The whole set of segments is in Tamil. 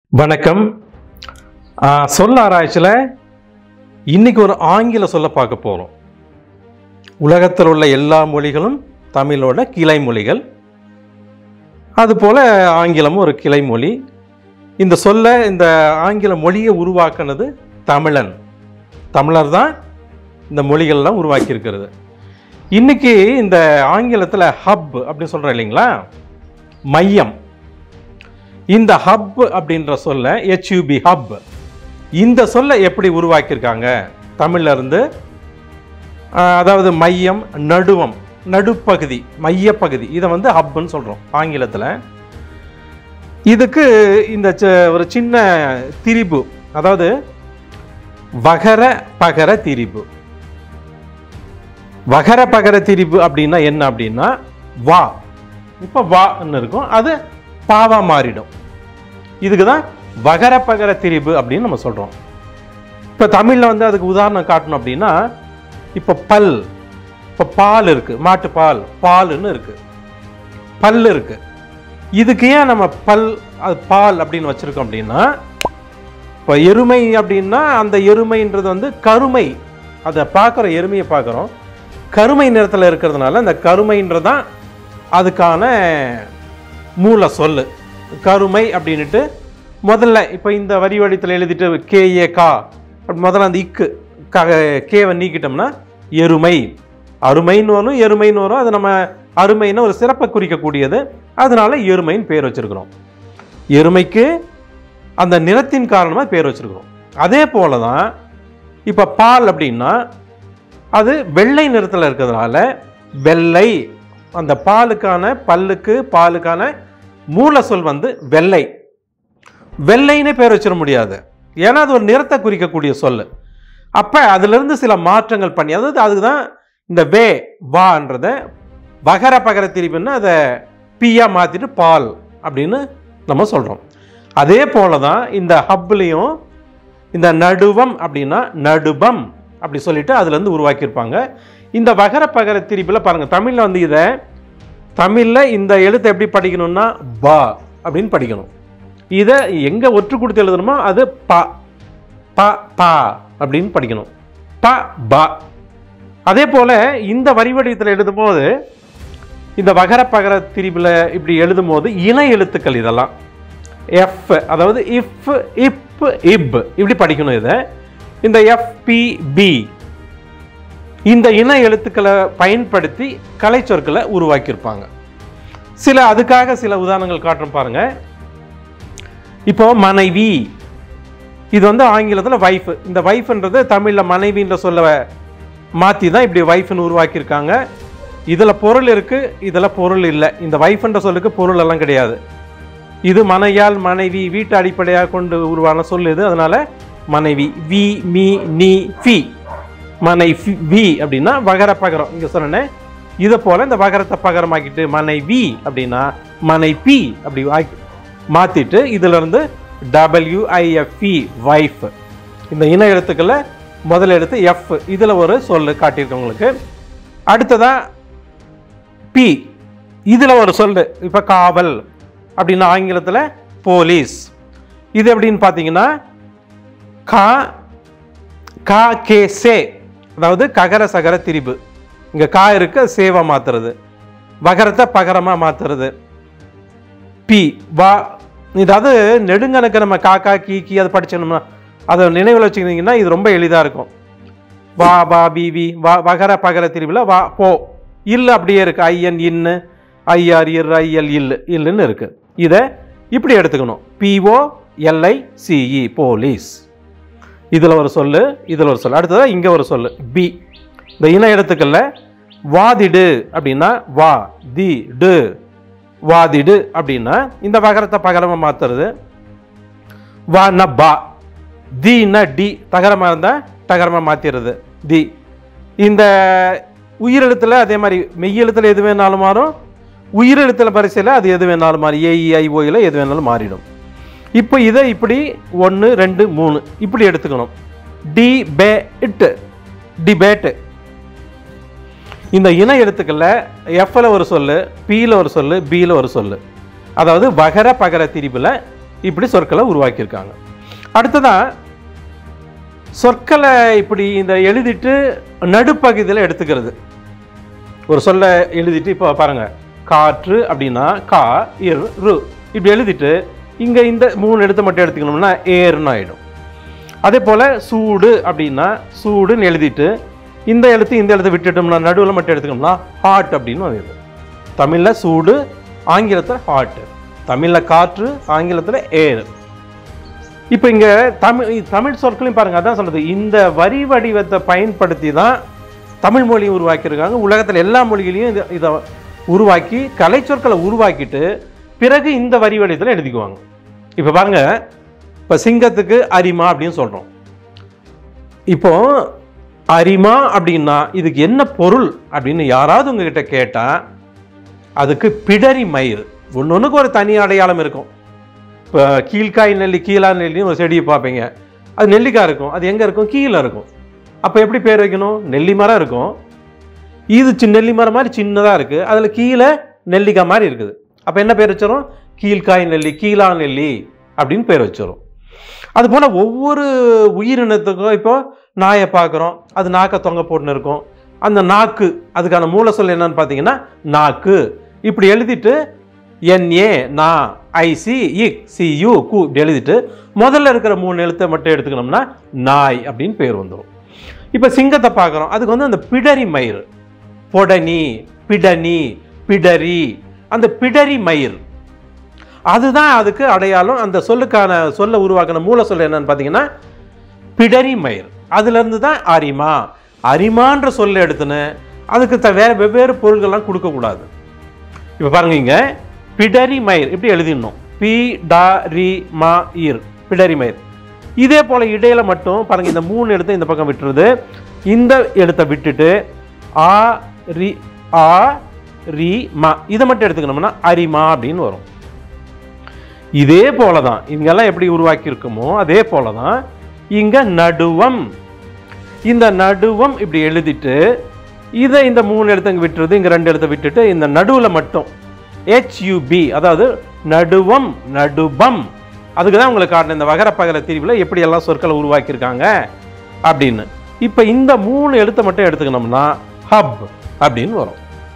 வணக்கம் ஆ, சொல்ல ஆராய்ச்சியில் இன்னைக்கு ஒரு ஆங்கில சொல்ல பார்க்க போகிறோம் உலகத்தில் உள்ள எல்லா மொழிகளும் தமிழோட கிளை மொழிகள் அதுபோல் ஆங்கிலமும் ஒரு கிளை மொழி இந்த சொல்ல இந்த ஆங்கில மொழியை உருவாக்குனது தமிழன் தமிழர் தான் இந்த மொழிகள்லாம் உருவாக்கியிருக்கிறது இன்னைக்கு இந்த ஆங்கிலத்தில் ஹப் அப்படின்னு சொல்கிறோம் இல்லைங்களா மையம் இந்த ஹப் அப்படின்ற சொல்ல ஹெச்யூபி ஹப் இந்த சொல்ல எப்படி உருவாக்கியிருக்காங்க தமிழ்ல இருந்து ஆஹ், அதாவது மையம் நடுவம் நடுப்பகுதி மையப்பகுதி இதை வந்து ஹப்னு சொல்கிறோம் ஆங்கிலத்தில் இதுக்கு இந்த ச- ஒரு சின்ன திரிபு அதாவது வகர பகர திரிபு வகர பகர திரிபு அப்படின்னா என்ன அப்படின்னா வா இப்போ வான்னு இருக்கும் அது பாவா மாறிடும் இதுக்கு தான் வகர பகர திரிபு அப்படின்னு நம்ம சொல்கிறோம் இப்போ தமிழில் வந்து அதுக்கு உதாரணம் காட்டணும் அப்படின்னா இப்போ பல் இப்போ பால் இருக்கு மாட்டுப்பால் பால்னு இருக்கு பல் இருக்கு இதுக்கு ஏன் நம்ம பல் அது பால் அப்படின்னு வச்சிருக்கோம் அப்படின்னா இப்போ எருமை அப்படின்னா அந்த எருமைன்றது வந்து கருமை அதை பார்க்குற எருமையை பார்க்குறோம் கருமை நிறத்தில் இருக்கிறதுனால அந்த கருமைன்றதான் அதுக்கான மூல சொல்லு கருமை அப்படின்னுட்டு முதல்ல இப்போ இந்த வரி வடித்தில் எழுதிட்டு கேஏ கா அப்படி முதல்ல அந்த இக்கு க கேவை நீக்கிட்டோம்னா எருமை அருமைன்னு வரும் எருமைன்னு வரும் அது நம்ம அருமைன்னு ஒரு சிறப்பை குறிக்கக்கூடியது அதனால எருமைன்னு பேர் வச்சிருக்கிறோம் எருமைக்கு அந்த நிறத்தின் காரணமாக பேர் வச்சிருக்கிறோம் அதே போல தான் இப்போ பால் அப்படின்னா அது வெள்ளை நிறத்தில் இருக்கிறதுனால வெள்ளை அந்த பாலுக்கான பல்லுக்கு பாலுக்கான மூல சொல் வந்து வெள்ளை வெள்ளைன்னு பேர் வச்சிட முடியாது ஏன்னா அது ஒரு நிறத்தை குறிக்கக்கூடிய சொல் அப்போ அதிலிருந்து சில மாற்றங்கள் பண்ணி அதாவது அதுக்கு தான் இந்த வே வான்றத வகர பகர திரிப்புன்னு அதை பீயா மாற்றிட்டு பால் அப்படின்னு நம்ம சொல்கிறோம் அதே போல தான் இந்த ஹப்லேயும் இந்த நடுவம் அப்படின்னா நடுபம் அப்படி சொல்லிட்டு அதுலேருந்து உருவாக்கியிருப்பாங்க இந்த வகர பகர திரிப்பில் பாருங்கள் தமிழில் வந்து இதை தமிழில் இந்த எழுத்தை எப்படி படிக்கணும்னா பா அப்படின்னு படிக்கணும் இதை எங்கே ஒற்று கொடுத்து எழுதணுமோ அது ப ப பா அப்படின்னு படிக்கணும் ப பா அதே போல் இந்த வரி வடிவத்தில் எழுதும்போது இந்த வகர பகர திரிபில் இப்படி எழுதும்போது இணை எழுத்துக்கள் இதெல்லாம் எஃப் அதாவது இஃப் இப் இப் இப்படி படிக்கணும் இதை இந்த எஃபிபி இந்த இன எழுத்துக்களை பயன்படுத்தி கலைச்சொற்களை உருவாக்கியிருப்பாங்க சில அதுக்காக சில உதாரணங்கள் காட்டுறோம் பாருங்க இப்போ மனைவி இது வந்து ஆங்கிலத்தில் வைஃப் இந்த வைஃப்ன்றது தமிழில் மனைவின்ற சொல்ல மாற்றி தான் இப்படி வைஃப்னு உருவாக்கியிருக்காங்க இதில் பொருள் இருக்குது இதில் பொருள் இல்லை இந்த வைஃப்ன்ற சொல்லுக்கு பொருள் எல்லாம் கிடையாது இது மனையால் மனைவி வீட்டு அடிப்படையாக கொண்டு உருவான சொல் இது அதனால மனைவி வி மீ நீ ஃபி மனை வி அப்படின்னா வகர பகரம் இங்கே சொன்னேன் இதை போல இந்த வகரத்தை பகரமாக்கிட்டு மனைவி அப்படின்னா மனைவி அப்படி ஆக்கி மாற்றிட்டு இதிலிருந்து டபிள்யூஐஎஃப்இ வைஃப் இந்த இன எழுத்துக்களை முதல் எழுத்து எஃப் இதில் ஒரு சொல்லு காட்டியிருக்கேன் உங்களுக்கு அடுத்ததா பி இதில் ஒரு சொல்லு இப்போ காவல் அப்படின்னா ஆங்கிலத்தில் போலீஸ் இது எப்படின்னு பார்த்தீங்கன்னா கா கா கே சே அதாவது ககர சகர திரிபு இங்கே கா இருக்க சேவை மாத்துறது வகரத்தை பகரமாக மாத்துறது பி வா இதாவது நெடுங்கணக்கு நம்ம காக்கா கீ கீ அதை படிச்சோம்னா அதை நினைவில் வச்சுக்கிட்டீங்கன்னா இது ரொம்ப எளிதாக இருக்கும் வா வா பி வி வா வகர பகர திரிவில் வா போ இல்லு அப்படியே இருக்கு ஐஎன் இன்னு ஐஆர் இர் ஐஎல் இல்லு இல்லுன்னு இருக்கு இதை இப்படி எடுத்துக்கணும் பிஓ எல்ஐ சிஇ போலீஸ் இதில் ஒரு சொல்லு இதில் ஒரு சொல்லு அடுத்ததாக இங்கே ஒரு சொல்லு பி இந்த இன எழுத்துக்களில் வாதிடு அப்படின்னா வா தி டு வாதிடு அப்படின்னா இந்த வகரத்தை பகரமாக மாற்றுறது வான்னா பா தீன்னா டி தகரமாக இருந்தால் தகரமாக மாற்றிடுறது தி இந்த உயிரெழுத்தில் அதே மாதிரி மெய்யெழுத்தில் எது வேணாலும் மாறும் உயிரெழுத்தில் பரிசையில் அது எது வேணாலும் மாறி ஏஇஐஓயில் எது வேணாலும் மாறிடும் இப்போ இதை இப்படி ஒன்று ரெண்டு மூணு இப்படி எடுத்துக்கணும் டி பே இட்டு டிபேட்டு இந்த இன எழுத்துக்களில் எஃப்ல ஒரு சொல்லு பியில் ஒரு சொல்லு பியில் ஒரு சொல்லு அதாவது வகர பகர திரிபில் இப்படி சொற்களை உருவாக்கியிருக்காங்க அடுத்ததா சொற்களை இப்படி இந்த எழுதிட்டு நடுப்பகுதியில் எடுத்துக்கிறது ஒரு சொல்ல எழுதிட்டு இப்போ பாருங்க காற்று அப்படின்னா கா இர் ரு இப்படி எழுதிட்டு இங்கே இந்த மூணு எழுத்து மட்டும் எடுத்துக்கணும்னா ஏர்னு ஆயிடும் அதே போல் சூடு அப்படின்னா சூடுன்னு எழுதிட்டு இந்த எழுத்து இந்த எழுத்து விட்டுட்டோம்னா நடுவில் மட்டும் எடுத்துக்கணும்னா ஹாட் அப்படின்னு வருது தமிழில் சூடு ஆங்கிலத்தில் ஹாட் தமிழில் காற்று ஆங்கிலத்தில் ஏர் இப்போ இங்கே தமிழ் தமிழ் சொற்களையும் பாருங்க அதான் சொல்றது இந்த வரி வடிவத்தை பயன்படுத்தி தான் தமிழ் மொழியை உருவாக்கியிருக்காங்க உலகத்தில் எல்லா மொழிகளையும் இதை இதை உருவாக்கி கலை சொற்களை உருவாக்கிட்டு பிறகு இந்த வரி வடிவத்தில் எழுதிக்குவாங்க இப்போ பாருங்க இப்போ சிங்கத்துக்கு அரிமா அப்படின்னு சொல்கிறோம் இப்போ அரிமா அப்படின்னா இதுக்கு என்ன பொருள் அப்படின்னு யாராவது உங்ககிட்ட கேட்டால் அதுக்கு பிடரி மயிர் ஒன்று ஒன்றுக்கு ஒரு தனி அடையாளம் இருக்கும் இப்போ கீழ்காய் நெல்லி கீழா நெல்லின்னு ஒரு செடியை பார்ப்பீங்க அது நெல்லிக்காய் இருக்கும் அது எங்கே இருக்கும் கீழே இருக்கும் அப்போ எப்படி பேர் வைக்கணும் நெல்லி மரம் இருக்கும் இது சின்ன நெல்லி மரம் மாதிரி சின்னதாக இருக்குது அதில் கீழே நெல்லிக்காய் மாதிரி இருக்குது அப்போ என்ன பேர் வச்சிடும் கீழ்காய் நெல்லி கீழா நெல்லி அப்படின்னு பேர் வச்சிடும் அதுபோல் ஒவ்வொரு உயிரினத்துக்கும் இப்போ நாயை பார்க்குறோம் அது நாக்கை தொங்க போட்டுன்னு இருக்கும் அந்த நாக்கு அதுக்கான மூல சொல் என்னன்னு பார்த்தீங்கன்னா நாக்கு இப்படி எழுதிட்டு என்ஏ நா ஐசி இக் சி யூ கு இப்படி எழுதிட்டு முதல்ல இருக்கிற மூணு எழுத்தை மட்டும் எடுத்துக்கணும்னா நாய் அப்படின்னு பேர் வந்துடும் இப்போ சிங்கத்தை பார்க்குறோம் அதுக்கு வந்து அந்த பிடரி மயிர் பொடனி பிடனி பிடரி அந்த பிடரி மயிர் அதுதான் அதுக்கு அடையாளம் அந்த சொல்லுக்கான சொல்ல உருவாக்கின மூல சொல் என்னன்னு பார்த்தீங்கன்னா பிடரி மயிர் அதுலேருந்து தான் அரிமா அரிமான்ற சொல்ல எடுத்துன்னு அதுக்கு த வேற வெவ்வேறு பொருள்கள்லாம் கொடுக்கக்கூடாது இப்போ பாருங்க இங்க பிடரி மயிர் இப்படி எழுதிடணும் பி டா ரி மா இர் பிடரி மயிர் இதே போல இடையில மட்டும் பாருங்க இந்த மூணு எழுத்தை இந்த பக்கம் விட்டுறது இந்த எழுத்தை விட்டுட்டு ஆ ரி ஆ ரி மா இதை மட்டும் எடுத்துக்கணும்னா அரிமா அப்படின்னு வரும் இதே போல தான் இங்கெல்லாம் எப்படி உருவாக்கி இருக்குமோ அதே போல தான் இங்க நடுவம் இந்த நடுவம் இப்படி எழுதிட்டு இதை இந்த மூணு எழுத்தங்க விட்டுறது இங்க ரெண்டு எழுத்தை விட்டுட்டு இந்த நடுவில் மட்டும் ஹெச்யூபி அதாவது நடுவம் நடுபம் அதுக்கு தான் உங்களுக்கு காட்டின இந்த வகர பகர திரிவில் எப்படி எல்லாம் சொற்களை உருவாக்கியிருக்காங்க அப்படின்னு இப்போ இந்த மூணு எழுத்தை மட்டும் எடுத்துக்கணும்னா ஹப் அப்படின்னு வரும்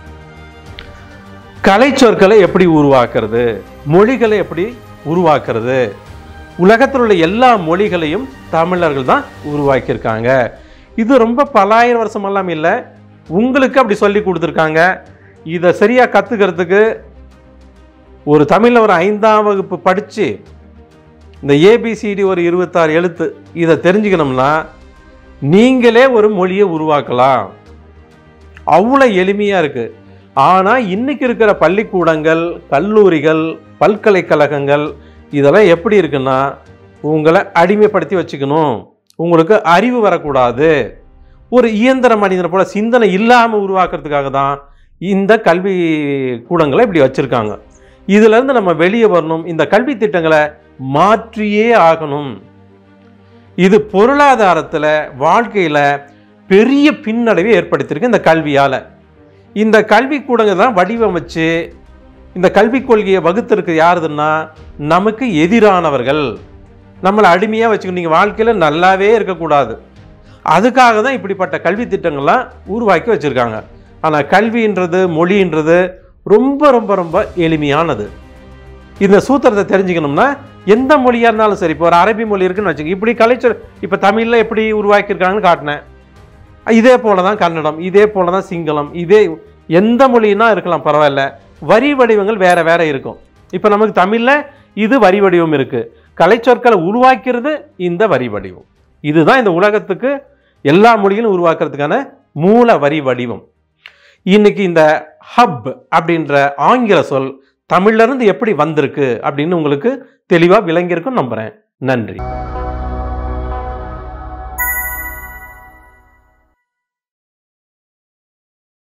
கலை சொற்களை எப்படி உருவாக்குறது மொழிகளை எப்படி உருவாக்குறது உலகத்தில் உள்ள எல்லா மொழிகளையும் தமிழர்கள் தான் உருவாக்கியிருக்காங்க இது ரொம்ப பலாயிரம் வருஷமெல்லாம் இல்லை உங்களுக்கு அப்படி சொல்லி கொடுத்துருக்காங்க இதை சரியாக கற்றுக்கிறதுக்கு ஒரு தமிழில் ஒரு ஐந்தாம் வகுப்பு படித்து இந்த ஏபிசிடி ஒரு இருபத்தாறு எழுத்து இதை தெரிஞ்சுக்கணும்னா நீங்களே ஒரு மொழியை உருவாக்கலாம் அவ்வளோ எளிமையாக இருக்குது ஆனால் இன்னைக்கு இருக்கிற பள்ளிக்கூடங்கள் கல்லூரிகள் பல்கலைக்கழகங்கள் இதெல்லாம் எப்படி இருக்குன்னா உங்களை அடிமைப்படுத்தி வச்சுக்கணும் உங்களுக்கு அறிவு வரக்கூடாது ஒரு இயந்திர மனிதனை போல சிந்தனை இல்லாமல் உருவாக்குறதுக்காக தான் இந்த கல்வி கூடங்களை இப்படி வச்சுருக்காங்க இதிலிருந்து நம்ம வெளியே வரணும் இந்த கல்வி திட்டங்களை மாற்றியே ஆகணும் இது பொருளாதாரத்தில் வாழ்க்கையில் பெரிய பின்னடைவை ஏற்படுத்தியிருக்கு இந்த கல்வியால் இந்த கல்வி கூடங்க தான் வடிவமைச்சு இந்த கல்விக் கொள்கையை வகுத்திருக்கு யாருதுன்னா நமக்கு எதிரானவர்கள் நம்மளை அடிமையாக வச்சுக்கணும் நீங்கள் வாழ்க்கையில் நல்லாவே இருக்கக்கூடாது அதுக்காக தான் இப்படிப்பட்ட கல்வி திட்டங்கள்லாம் உருவாக்கி வச்சுருக்காங்க ஆனால் கல்வின்றது மொழின்றது ரொம்ப ரொம்ப ரொம்ப எளிமையானது இந்த சூத்திரத்தை தெரிஞ்சுக்கணும்னா எந்த மொழியாக இருந்தாலும் சரி இப்போ ஒரு அரபி மொழி இருக்குன்னு வச்சுக்கோங்க இப்படி கலைச்சொல் இப்போ தமிழில் எப்படி உருவாக்கியிருக்காங்கன்னு காட்டினேன் இதே போல தான் கன்னடம் இதே போல தான் சிங்களம் இதே எந்த மொழினா இருக்கலாம் பரவாயில்ல வரி வடிவங்கள் வேற வேற இருக்கும் இப்போ நமக்கு தமிழில் இது வரி வடிவம் இருக்கு கலைச்சொற்களை உருவாக்கிறது இந்த வரி வடிவம் இதுதான் இந்த உலகத்துக்கு எல்லா மொழிகளும் உருவாக்குறதுக்கான மூல வரி வடிவம் இன்னைக்கு இந்த ஹப் அப்படின்ற ஆங்கில சொல் தமிழ்ல இருந்து எப்படி வந்திருக்கு அப்படின்னு உங்களுக்கு தெளிவாக விளங்கியிருக்கும் நம்புறேன் நன்றி